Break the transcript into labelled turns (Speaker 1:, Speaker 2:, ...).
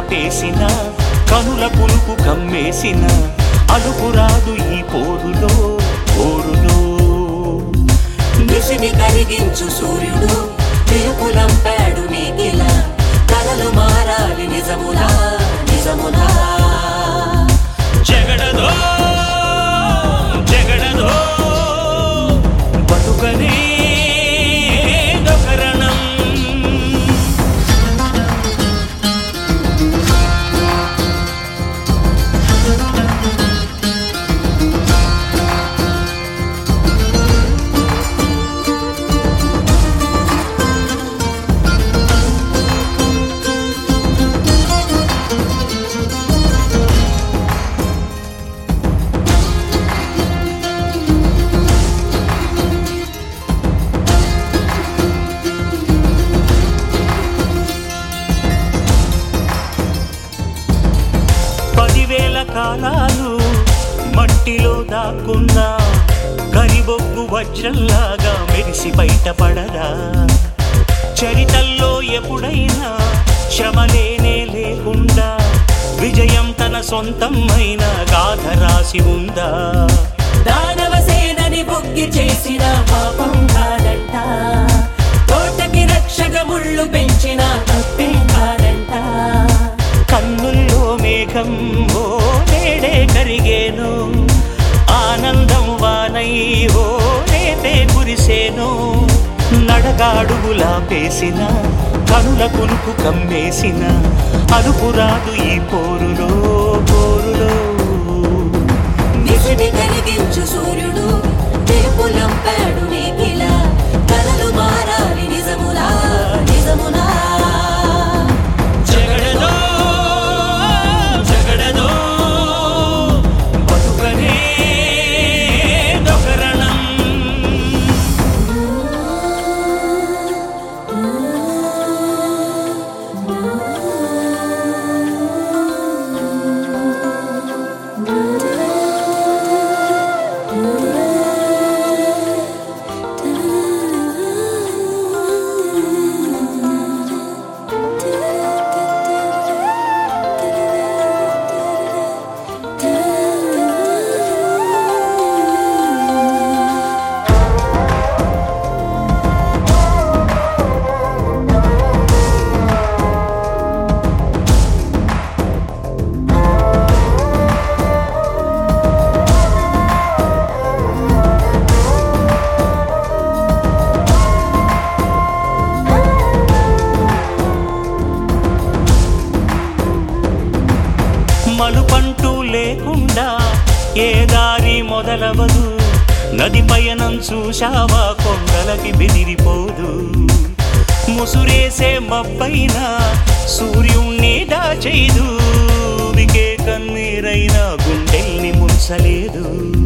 Speaker 1: వాటేసిన కనుల పులుపు కమ్మేసిన అలుపురాదు ఈ పోరులో పోరులో
Speaker 2: నిసిని కరిగించు సూర్యుడు తిరుపులంపాడు నీకిలా కలలు మారాలి నిజములా నిజములా
Speaker 1: జగడదో జగడదో బతుకనే దొకరణం పదివేల కాలాలు మట్టిలో దాక్కున్నా కరిబొగ్గు వజ్రంలాగా మెరిసి బయటపడరా చరితల్లో ఎప్పుడైనా శ్రమలేనే లేకుండా విజయం తన సొంతమైన గాథ రాసి ఉందా
Speaker 2: దానవ సేనని బొగ్గి చేసిన పాపం కాదంట తోటకి రక్షక ముళ్ళు పెంచిన తప్పేం కాదంట
Speaker 1: కన్నుల్లో మేఘం ఓ నేడే కరిగేను ఆనందం వానై ఓ రేపే కురిసేను నడగాడుగులా పేసిన కనుల కునుకు కమ్మేసిన అలుపురాదు ఈ పోరులో పోరులో
Speaker 2: నిసిని కరిగించు సూర్యుడు తిరుపులంపాడు నీకిలా కలలు మారాలి నిజములా నిజములా
Speaker 1: జగడదో జగడదో బతుకనే దొకరణం మలుపంటూ లేకుండా ఏ దారి మొదలవదు నది పయనం చూశావా కొండలకి బెదిరిపోదు ముసురేసే మబ్బైన సూర్యుణ్ణి దాచేదు వికే కన్నీరైన గుండెల్ని ముంచలేదు